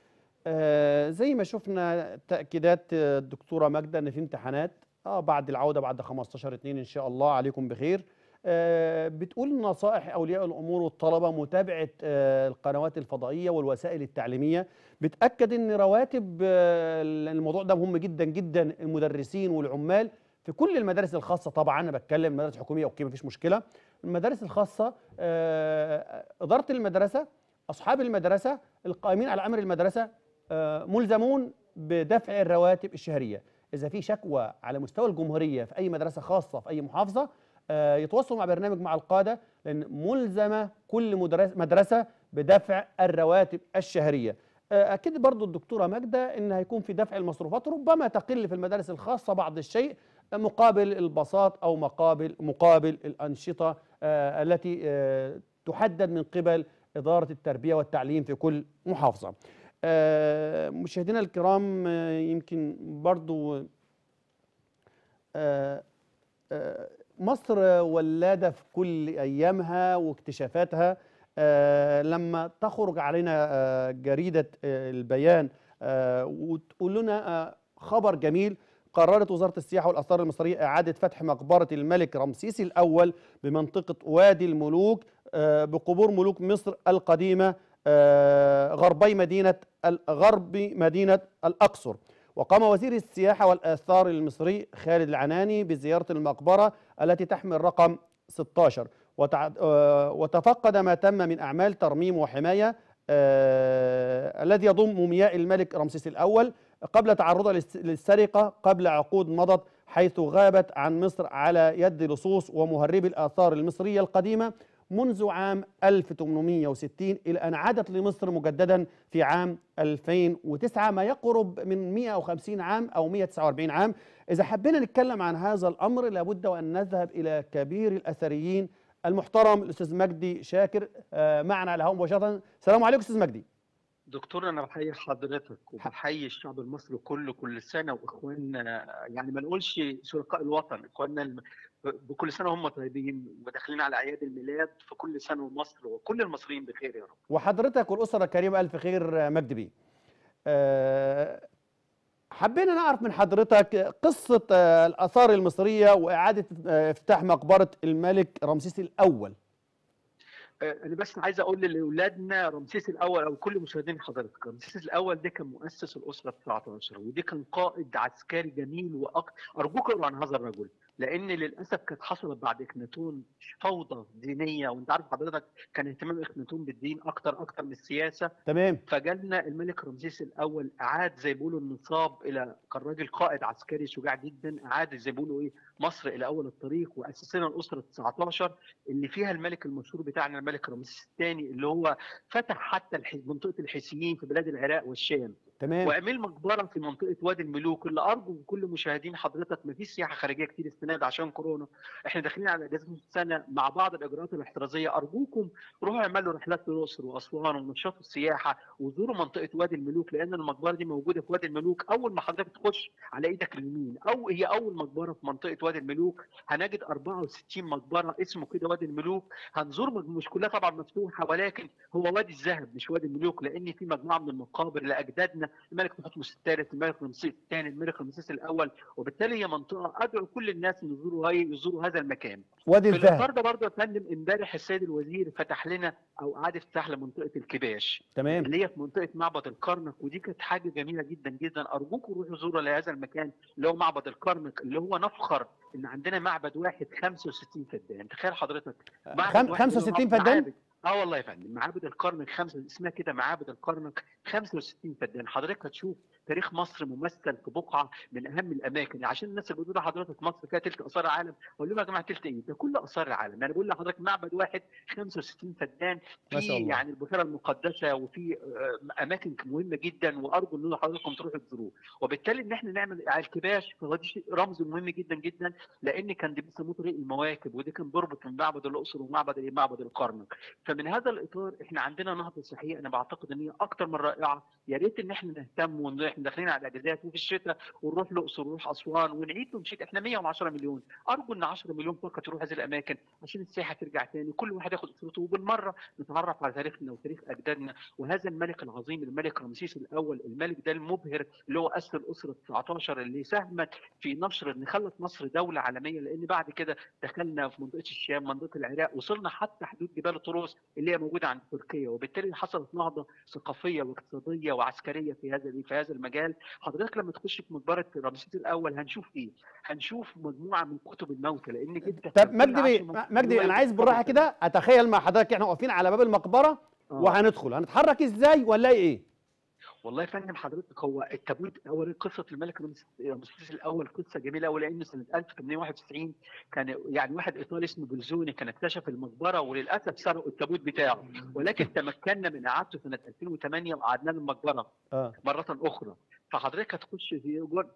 آه زي ما شفنا تأكيدات آه، الدكتورة ماجدة أن في امتحانات آه بعد العودة بعد 15 2 إن شاء الله عليكم بخير آه بتقول نصائح أولياء الأمور والطلبة متابعة آه القنوات الفضائية والوسائل التعليمية بتأكد أن رواتب آه الموضوع ده مهم جدا جدا المدرسين والعمال في كل المدارس الخاصة طبعا أنا بتكلم مدارس حكومية أوكي مفيش مشكلة المدارس الخاصة آه، إدارة المدرسة أصحاب المدرسة القائمين على أمر المدرسة آه، ملزمون بدفع الرواتب الشهرية إذا في شكوى على مستوى الجمهورية في أي مدرسة خاصة في أي محافظة آه، يتواصلوا مع برنامج مع القادة لأن ملزمة كل مدرس- مدرسة بدفع الرواتب الشهرية آه، أكيد برضو الدكتورة ماجدة إن هيكون في دفع المصروفات ربما تقل في المدارس الخاصة بعض الشيء مقابل البساط أو مقابل مقابل الأنشطة آه، التي آه، تحدد من قبل إدارة التربية والتعليم في كل محافظة آه، مشاهدينا الكرام آه، يمكن برضو آه، آه، مصر ولادة في كل أيامها واكتشافاتها آه، لما تخرج علينا آه، جريدة آه، البيان آه، وتقول لنا آه، خبر جميل قررت وزارة السياحة والآثار المصرية إعادة فتح مقبرة الملك رمسيس الأول بمنطقة وادي الملوك آه، بقبور ملوك مصر القديمة آه، غربي مدينة غرب مدينة الأقصر وقام وزير السياحة والآثار المصري خالد العناني بزيارة المقبرة التي تحمل رقم 16 وتع- آه، وتفقد ما تم من أعمال ترميم وحماية آه، الذي يضم مياه الملك رمسيس الأول قبل تعرضها للس- للسرقة قبل عقود مضت حيث غابت عن مصر على يد لصوص ومهربي الآثار المصرية القديمة منذ عام 1860 إلى أن عادت لمصر مجددا في عام 2009 ما يقرب من 150 عام أو 149 عام إذا حبينا نتكلم عن هذا الأمر لابد وأن نذهب إلى كبير الأثريين المحترم الأستاذ مجدي شاكر آه، معنا على الهواء مباشرة السلام عليكم أستاذ مجدي دكتور انا بحيي حضرتك وبحيي الشعب المصري كله كل سنه واخواننا يعني ما نقولش شركاء الوطن اخواننا الم- بكل سنه هم طيبين وداخلين على اعياد الميلاد فكل سنه ومصر وكل المصريين بخير يا رب وحضرتك والأسرة الكريمة ألف خير آه، مجدي بيه آه، حبينا نعرف من حضرتك قصة آه، الآثار المصرية وإعادة آه، افتتاح مقبرة الملك رمسيس الأول آه، انا بس عايز اقول لاولادنا رمسيس الاول او كل مشاهدين حضرتك رمسيس الاول ده كان مؤسس الاسره 19 ودي كان قائد عسكري جميل وأك... ارجوك اقروا عن هذا الرجل لان للاسف كانت حصلت بعد اخناتون فوضى دينيه وانت عارف حضرتك كان اهتمام اخناتون بالدين اكتر اكتر من السياسه تمام فجالنا الملك رمسيس الاول اعاد زي ما بيقولوا النصاب الى كان راجل قائد عسكري شجاع جدا اعاد زي ما بيقولوا ايه مصر الى اول الطريق واسسنا الاسره 19 اللي فيها الملك المشهور بتاعنا الملك رمسيس الثاني اللي هو فتح حتى الح- منطقه الحيثيين في بلاد العراق والشام تمام وعمل مقبره في منطقه وادي الملوك اللي ارجو من كل مشاهدين حضرتك ما فيش سياحه خارجيه كتير السنه دي عشان كورونا احنا داخلين على اجازه نص السنه مع بعض الاجراءات الاحترازيه ارجوكم روحوا اعملوا رحلات للاقصر واسوان ونشاطوا السياحه وزوروا منطقه وادي الملوك لان المقبره دي موجوده في وادي الملوك اول ما حضرتك تخش على ايدك اليمين او هي اول مقبره في منطقه وادي الملوك هنجد 64 مقبره اسمه كده وادي الملوك هنزور مج- مش كلها طبعا مفتوحه ولكن هو وادي الذهب مش وادي الملوك لان في مجموعه من المقابر لاجدادنا الملك تحتمس الثالث الملك رمسيس الثاني الملك رمسيس الاول وبالتالي هي منطقه ادعو كل الناس ان يزوروا هاي يزوروا هذا المكان وادي في الذهب الاطار ده برضه يا فندم امبارح السيد الوزير فتح لنا او اعاد افتتاح لمنطقه الكباش تمام اللي هي في منطقه معبد الكرنك ودي كانت حاجه جميله جدا جدا ارجوكم روحوا زوروا لهذا المكان اللي هو معبد الكرنك اللي هو نفخر ان عندنا معبد واحد 65 فدان تخيل حضرتك معبد خم- واحد 65 معبد- فدان؟ معابد. اه والله يا فندم معابد الكرنك خمسه اسمها كده معابد الكرنك 65 فدان حضرتك هتشوف تاريخ مصر ممثل في بقعه من اهم الاماكن عشان الناس اللي بتقول لحضرتك مصر فيها تلت اثار العالم اقول لهم يا جماعه تلت ايه ده كل اثار العالم انا بقول لحضرتك معبد واحد 65 فدان ما شاء في الله. يعني البحيره المقدسه وفي آه، اماكن مهمه جدا وارجو ان حضراتكم تروحوا تزوروه وبالتالي ان احنا نعمل على الكباش فهو دي شيء رمز مهم جدا جدا لان كان دي بيسموه طريق المواكب ودي كان بيربط من معبد الاقصر ومعبد إيه؟ معبد الكرنك فمن هذا الاطار احنا عندنا نهضه صحيه انا بعتقد ان هي اكتر من رائعه يا ريت ان احنا نهتم وان احنا داخلين على الاجازات وفي الشتاء ونروح الاقصر ونروح اسوان ونعيد ونشيد احنا 110 مليون ارجو ان 10 مليون فقط يروح هذه الاماكن عشان السياحه ترجع تاني كل واحد ياخد اسرته وبالمره نتعرف على تاريخنا وتاريخ اجدادنا وهذا الملك العظيم الملك رمسيس الاول الملك ده المبهر اللي هو اسس الاسره 19 اللي ساهمت في نشر ان خلت مصر دوله عالميه لان بعد كده دخلنا في منطقه الشام منطقه العراق وصلنا حتى حدود جبال الطروس اللي هي موجوده عند تركيا وبالتالي حصلت نهضه ثقافيه واقتصاديه وعسكريه في هذا في هذا المجال حضرتك لما تخش في مقبره رمسيس الاول هنشوف ايه هنشوف مجموعه من كتب الموتى لان جدا طب مجدي بيه مجدي انا عايز بالراحه كده اتخيل مع حضرتك احنا واقفين على باب المقبره وهندخل هنتحرك ازاي ولا ايه والله يا فندم حضرتك هو التابوت اول قصه الملك رمسيس رمسيس الاول قصه جميله قوي لان سنه 1891 كان يعني واحد ايطالي اسمه بلزوني كان اكتشف المقبره وللاسف سرقوا التابوت بتاعه ولكن تمكنا من اعادته سنه 2008 وقعدنا له المقبره اه مره اخرى فحضرتك هتخش في جوه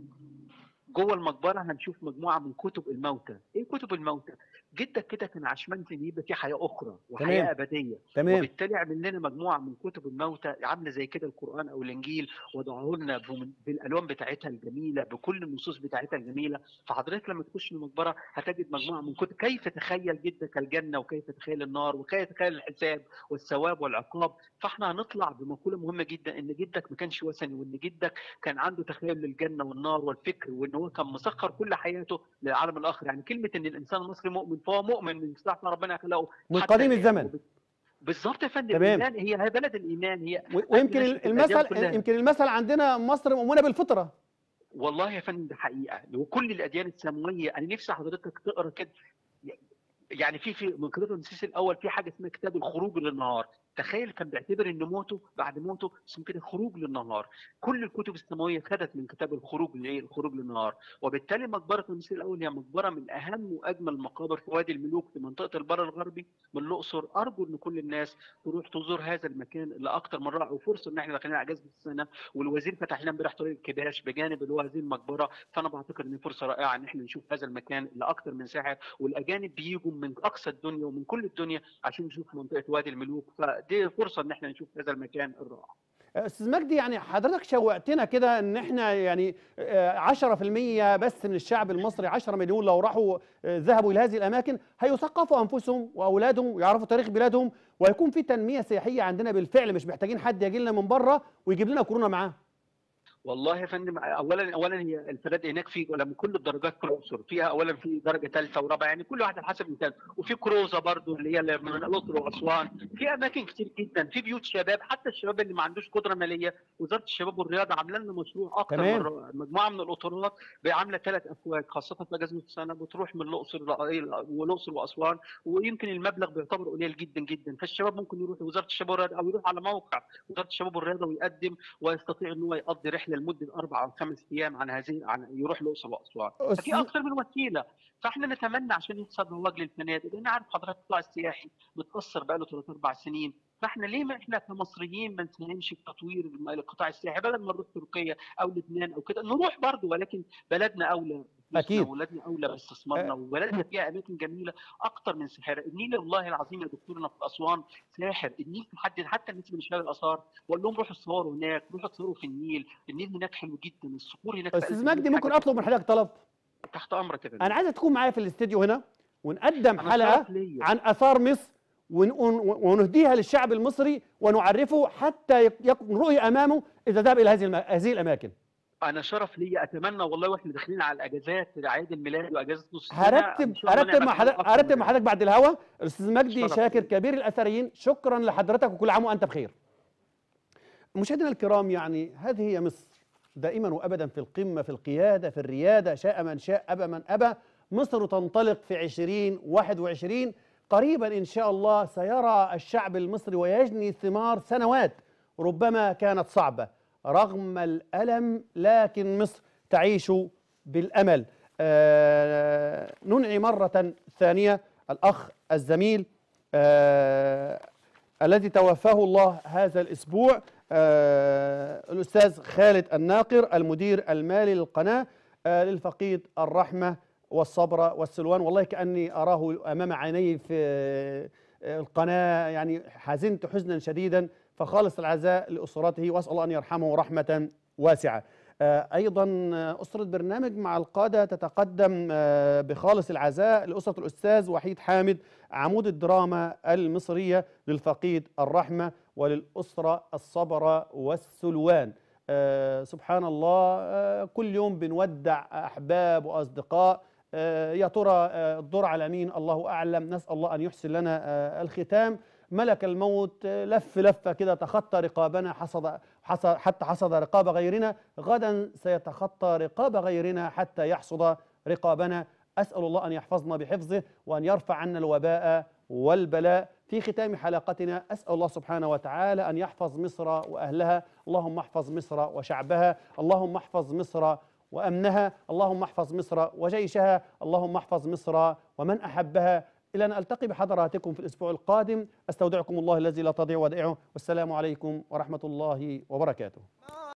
جوه المقبره هنشوف مجموعه من كتب الموتى ايه كتب الموتى جدك كده كان عشمان ان يبقى في حياه اخرى وحياه تمام. ابديه تمام وبالتالي عمل لنا مجموعه من كتب الموتى عامله زي كده القران او الانجيل وضعه لنا بم- بالالوان بتاعتها الجميله بكل النصوص بتاعتها الجميله فحضرتك لما تخش المقبره هتجد مجموعه من كتب كيف تخيل جدك الجنه وكيف تخيل النار وكيف تخيل الحساب والثواب والعقاب فاحنا هنطلع بمقوله مهمه جدا ان جدك ما كانش وثني وان جدك كان عنده تخيل للجنه والنار والفكر وان هو كان مسخر كل حياته للعالم الاخر يعني كلمه ان الانسان المصري مؤمن فهو مؤمن من ساعه ما ربنا خلقه من حتى قديم الآن. الزمن. وب- بالظبط يا فندم تمام. الايمان هي هي بلد الايمان هي و- ويمكن نشأة الأديان المثل كلها. يمكن المثل عندنا مصر مؤمنه بالفطره والله يا فندم ده حقيقه وكل الاديان السماويه انا نفسي حضرتك تقرا كده يعني في في من كتاب رمسيس الاول في حاجه اسمها كتاب الخروج للنهار تخيل كان بيعتبر ان موته بعد موته اسمه كده خروج للنهار كل الكتب السماويه خدت من كتاب الخروج لايه الخروج للنهار وبالتالي مقبره رمسيس الاول هي مقبره من اهم واجمل المقابر في وادي الملوك في منطقه البر الغربي من الاقصر ارجو ان كل الناس تروح تزور هذا المكان اللي اكتر من رائع وفرصه ان احنا داخلين على اجازه السنه والوزير فتح لنا امبارح طريق الكباش بجانب اللي هو هذه المقبره فانا بعتقد ان فرصه رائعه ان احنا نشوف هذا المكان اللي اكتر من ساحر والاجانب بيجوا من اقصى الدنيا ومن كل الدنيا عشان يشوفوا منطقه وادي الملوك فدي فرصه ان احنا نشوف هذا المكان الرائع استاذ مجدي يعني حضرتك شوقتنا كده ان احنا يعني آه، 10% بس من الشعب المصري 10 مليون لو راحوا آه، ذهبوا الى هذه الاماكن هيثقفوا انفسهم واولادهم ويعرفوا تاريخ بلادهم وهيكون في تنميه سياحيه عندنا بالفعل مش محتاجين حد يجي لنا من بره ويجيب لنا كورونا معاه والله يا فندم اولا اولا هي الفنادق هناك في ولا من كل الدرجات في الاقصر فيها اولا في درجه ثالثه ورابعه يعني كل واحد على حسب الامكان وفي كروزه برضو اللي هي من الاقصر واسوان في اماكن كتير جدا في بيوت شباب حتى الشباب اللي ما عندوش قدره ماليه وزاره الشباب والرياضه عامله لنا مشروع اكتر تمام. من مجموعه من القطارات عامله ثلاث افواج خاصه في اجازه السنه بتروح من الاقصر والاقصر واسوان ويمكن المبلغ بيعتبر قليل جدا جدا فالشباب ممكن يروح وزاره الشباب والرياضه او يروح على موقع وزاره الشباب والرياضه ويقدم ويستطيع ان هو يقضي رحله لمده اربع او خمس ايام عن هذه عن يروح الاقصر واسوان أستاذ- ففي اكثر من وسيله فاحنا نتمنى عشان يحصل رواج للفنادق لان عارف حضرتك القطاع السياحي متاثر بقاله ثلاث اربع سنين فاحنا ليه ما احنا كمصريين ما نساهمش في تطوير الم- القطاع السياحي بدل ما نروح تركيا او لبنان او كده نروح برضه ولكن بلدنا اولى بفلوسنا أكيد. وبلدنا اولى باستثمارنا وبلدنا فيها اماكن جميله اكتر من سحر النيل والله العظيم يا دكتورنا في اسوان ساحر النيل في حد حتى الناس اللي مش لاقي الاثار بقول لهم روحوا تصوروا هناك روحوا تصوروا في النيل النيل هناك حلو جدا الصخور هناك في استاذ قلب النيل مجدي ممكن حاجة اطلب من حضرتك طلب تحت امرك يا فندم انا عايزك تكون معايا في الاستديو هنا ونقدم أنا حلقه شرف ليا. عن اثار مصر ون- ون- ونهديها للشعب المصري ونعرفه حتى يك- يكون رؤيه امامه اذا ذهب الى هذه الم- هذه الاماكن انا شرف لي اتمنى والله واحنا داخلين على الاجازات اعياد الميلاد واجازه نص السنه هرتب إن شاء الله هرتب مع نعمل حضرتك أكتر هرتب من مع حضرتك بعد الهوا الاستاذ مجدي شرف شاكر لي. كبير الاثريين شكرا لحضرتك وكل عام وانت بخير مشاهدينا الكرام يعني هذه هي مصر دائما وابدا في القمه في القياده في الرياده شاء من شاء ابى من ابى مصر تنطلق في 2021 قريبا ان شاء الله سيرى الشعب المصري ويجني ثمار سنوات ربما كانت صعبه رغم الالم لكن مصر تعيش بالامل آه ننعي مره ثانيه الاخ الزميل آه الذي توفاه الله هذا الاسبوع آه الاستاذ خالد الناقر المدير المالي للقناه آه للفقيد الرحمه والصبر والسلوان والله كاني اراه امام عيني في آه القناه يعني حزنت حزنا شديدا فخالص العزاء لاسرته واسال الله ان يرحمه رحمه واسعه. آه، ايضا آه، اسره برنامج مع القاده تتقدم آه، بخالص العزاء لاسره الاستاذ وحيد حامد عمود الدراما المصريه للفقيد الرحمه وللاسره الصبر والسلوان. آه، سبحان الله آه، كل يوم بنودع احباب واصدقاء آه، يا ترى آه، الدور على مين الله اعلم نسال الله ان يحسن لنا آه، الختام ملك الموت آه، لف لفه كده تخطى رقابنا حصد حصد حتى حصد رقاب غيرنا غدا سيتخطى رقاب غيرنا حتى يحصد رقابنا اسال الله ان يحفظنا بحفظه وان يرفع عنا الوباء والبلاء في ختام حلقتنا اسال الله سبحانه وتعالى ان يحفظ مصر واهلها اللهم احفظ مصر وشعبها اللهم احفظ مصر وامنها اللهم احفظ مصر وجيشها اللهم احفظ مصر ومن احبها الى ان التقي بحضراتكم في الاسبوع القادم استودعكم الله الذي لا تضيع ودائعه والسلام عليكم ورحمه الله وبركاته